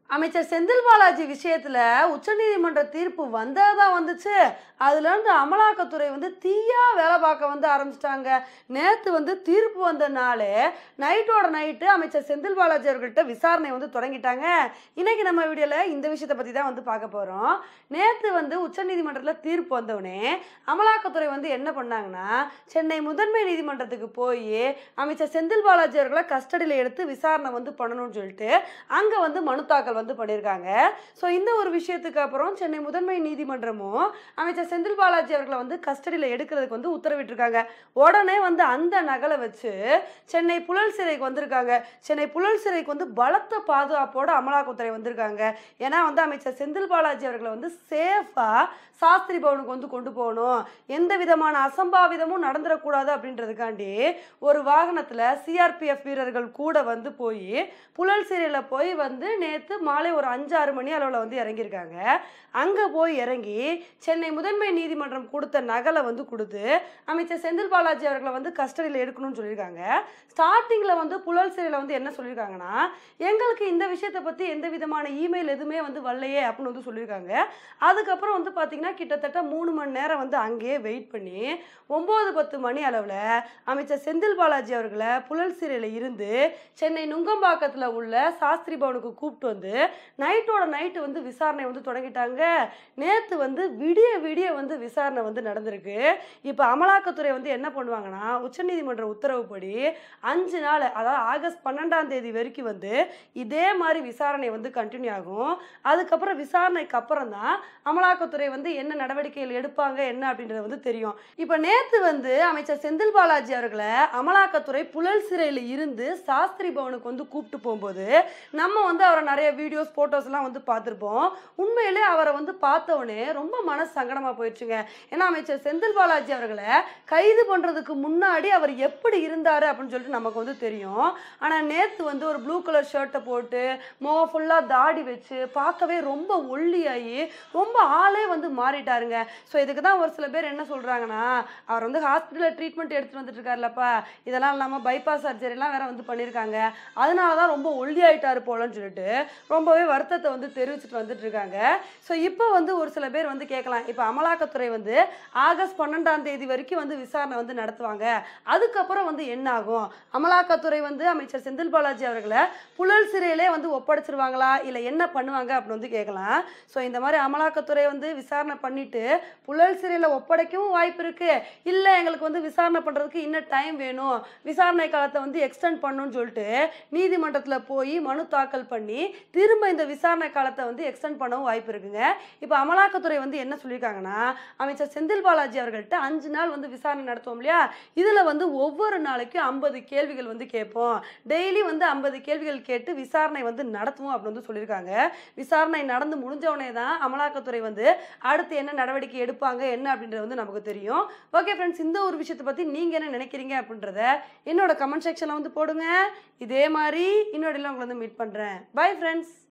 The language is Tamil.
அமைச்சர் செந்தில் பாலாஜி விஷயத்துல உச்சநீதிமன்ற தீர்ப்பு வந்ததான் வந்துச்சு அதுல இருந்து அமலாக்கத்துறை வந்து தீயா வேலை பார்க்க வந்து ஆரம்பிச்சிட்டாங்க நேத்து வந்து தீர்ப்பு வந்த நாளே நைட்டோட நைட்டு அமைச்சர் செந்தில் பாலாஜி அவர்கள்ட்ட விசாரணை வந்து தொடங்கிட்டாங்க இன்னைக்கு நம்ம வீடியோல இந்த விஷயத்தை பத்தி தான் வந்து பார்க்க போறோம் நேத்து வந்து உச்சநீதிமன்றத்தில் தீர்ப்பு வந்தவுடனே அமலாக்கத்துறை வந்து என்ன பண்ணாங்கன்னா சென்னை முதன்மை நீதிமன்றத்துக்கு போய் அமைச்சர் செந்தில் பாலாஜி அவர்களை கஸ்டடியில் எடுத்து விசாரணை வந்து பண்ணணும்னு சொல்லிட்டு அங்கே வந்து மனு தாக்கல் வந்து பண்ணியிருக்காங்க ஸோ இந்த ஒரு விஷயத்துக்கு அப்புறம் சென்னை முதன்மை நீதிமன்றமும் அமைச்சர் செந்தில் பாலாஜி அவர்களை வந்து கஸ்டடியில் எடுக்கிறதுக்கு வந்து உத்தரவிட்டிருக்காங்க உடனே வந்து அந்த நகலை வச்சு சென்னை புழல் சிறைக்கு வந்திருக்காங்க சென்னை புழல் சிறைக்கு வந்து பலத்த பாதுகாப்போட அமலாக்கத்துறை வந்திருக்காங்க ஏன்னா வந்து அமைச்சர் செந்தில் பாலாஜி அவர்களை வந்து சேஃபாக சாஸ்திரி பவனுக்கு வந்து கொண்டு போகணும் எந்த விதமான அசம்பாவிதமும் நடந்துடக்கூடாது அப்படின்றதுக்காண்டி ஒரு வாகனத்தில் சிஆர்பிஎஃப் வீரர்கள் கூட வந்து போய் புழல் சிறையில் போய் வந்து நேற்று மாலை ஒரு அஞ்சு ஆறு மணி அளவில் வந்து இறங்கியிருக்காங்க அங்கே போய் இறங்கி சென்னை முதன்மை நீதிமன்றம் கொடுத்த நகலை வந்து கொடுத்து அமைச்சர் செந்தில் பாலாஜி அவர்களை வந்து கஸ்டடியில் எடுக்கணும்னு சொல்லியிருக்காங்க ஸ்டார்டிங்கில் வந்து புழல் சிறையில் வந்து என்ன சொல்லியிருக்காங்கன்னா எங்களுக்கு இந்த விஷயத்தை பற்றி எந்த விதமான இமெயில் எதுவுமே வந்து வரலையே அப்படின்னு வந்து சொல்லியிருக்காங்க அதுக்கப்புறம் வந்து பார்த்திங்கன்னா கிட்டத்தட்ட மூணு மணி நேரம் வந்து அங்கேயே வெயிட் பண்ணி ஒம்பது பத்து மணி அளவில் அமைச்சர் செந்தில் பாலாஜி அவர்களை புழல் சிறையில் இருந்து சென்னை நுங்கம்பாக்கத்தில் உள்ள சாஸ்திரி பவனுக்கு கூப்பிட்டு வந்து நைட்டோட நைட்டு வந்து விசாரணை வந்து தொடங்கிட்டாங்க நேற்று வந்து விடிய விடிய வந்து விசாரணை வந்து நடந்திருக்கு இப்போ அமலாக்கத்துறை வந்து என்ன பண்ணுவாங்கன்னா உச்சநீதிமன்ற உத்தரவுப்படி அஞ்சு நாள் அதாவது ஆகஸ்ட் பன்னெண்டாம் தேதி வரைக்கும் வந்து இதே மாதிரி விசாரணை வந்து கண்டினியூ ஆகும் அதுக்கப்புறம் விசாரணைக்கு அப்புறம் தான் அமலாக்கத்துறை வந்து என்ன நடவடிக்கைகள் எடுப்பாங்க என்ன அப்படின்றது வந்து தெரியும் இப்போ நேற்று வந்து அமைச்சர் செந்தில் பாலாஜி அவர்களை அமலாக்கத்துறை புழல் சிறையில் இருந்து சாஸ்திரி பவனுக்கு வந்து கூப்பிட்டு போகும்போது நம்ம வந்து அவரை நிறைய வீடியோஸ் ஃபோட்டோஸ்லாம் வந்து பார்த்துருப்போம் உண்மையிலே அவரை வந்து பார்த்தவொடனே ரொம்ப மனசு சங்கடமாக போயிடுச்சுங்க ஏன்னா அமைச்சர் செந்தில் பாலாஜி அவர்களை கைது பண்ணுறதுக்கு முன்னாடி அவர் எப்படி இருந்தார் அப்படின்னு சொல்லிட்டு நமக்கு வந்து தெரியும் ஆனால் நேற்று வந்து ஒரு ப்ளூ கலர் ஷர்ட்டை போட்டு முகம் ஃபுல்லாக தாடி வச்சு பார்க்கவே ரொம்ப ஒல்லியாகி ரொம்ப ஆளே வந்து மாறிட்டாருங்க ஸோ இதுக்கு தான் ஒரு சில பேர் என்ன சொல்கிறாங்கன்னா அவர் வந்து ஹாஸ்பிட்டலில் ட்ரீட்மெண்ட் எடுத்துகிட்டு வந்துட்டு இருக்காருலப்பா இதெல்லாம் இல்லாமல் பைபாஸ் சர்ஜரிலாம் வேற வந்து பண்ணியிருக்காங்க அதனால தான் ரொம்ப ஒல்லியாயிட்டாரு போலன்னு சொல்லிட்டு ரொம்பவே வருத்தத்தை வந்து தெரிவிச்சுட்டு வந்துட்டு இருக்காங்க ஸோ இப்போ வந்து ஒரு சில பேர் வந்து கேட்கலாம் இப்போ அமலாக்கத்துறை வந்து ஆகஸ்ட் பன்னெண்டாம் தேதி வரைக்கும் வந்து விசாரணை வந்து நடத்துவாங்க அதுக்கப்புறம் வந்து என்ன ஆகும் அமலாக்கத்துறை வந்து அமைச்சர் செந்தில் பாலாஜி அவர்களை புழல் சிறையிலே வந்து ஒப்படைச்சிருவாங்களா இல்லை என்ன பண்ணுவாங்க அப்படின்னு வந்து கேட்கலாம் ஸோ இந்த மாதிரி அமலாக்கத்துறை வந்து விசாரணை பண்ணிட்டு புழல் சிறையில் ஒப்படைக்கவும் வாய்ப்பு இருக்கு இல்லை எங்களுக்கு வந்து விசாரணை பண்ணுறதுக்கு இன்னும் டைம் வேணும் விசாரணை காலத்தை வந்து எக்ஸ்டெண்ட் பண்ணணும்னு சொல்லிட்டு நீதிமன்றத்தில் போய் மனு தாக்கல் பண்ணி திரும்ப இந்த விசாரணை காலத்தை வந்து எக்ஸ்டெண்ட் பண்ணவும் வாய்ப்பு இருக்குங்க இப்போ அமலாக்கத்துறை வந்து என்ன சொல்லியிருக்காங்கன்னா அமைச்சர் செந்தில் பாலாஜி அவர்கள்ட்ட அஞ்சு நாள் வந்து விசாரணை நடத்துவோம் இல்லையா இதில் வந்து ஒவ்வொரு நாளைக்கும் ஐம்பது கேள்விகள் வந்து கேட்போம் டெய்லி வந்து ஐம்பது கேள்விகள் கேட்டு விசாரணை வந்து நடத்துவோம் அப்படின்னு வந்து சொல்லியிருக்காங்க விசாரணை நடந்து முடிஞ்சவனே தான் அமலாக்கத்துறை வந்து அடுத்து என்ன நடவடிக்கை எடுப்பாங்க என்ன அப்படின்றது வந்து நமக்கு தெரியும் ஓகே ஃப்ரெண்ட்ஸ் இந்த ஒரு விஷயத்தை பற்றி நீங்கள் என்ன நினைக்கிறீங்க அப்படின்றத என்னோட கமெண்ட் செக்ஷனில் வந்து போடுங்க இதே மாதிரி இன்னொடையில் உங்களை வந்து மீட் பண்ணுறேன் பை ஃப்ரெண்ட்ஸ்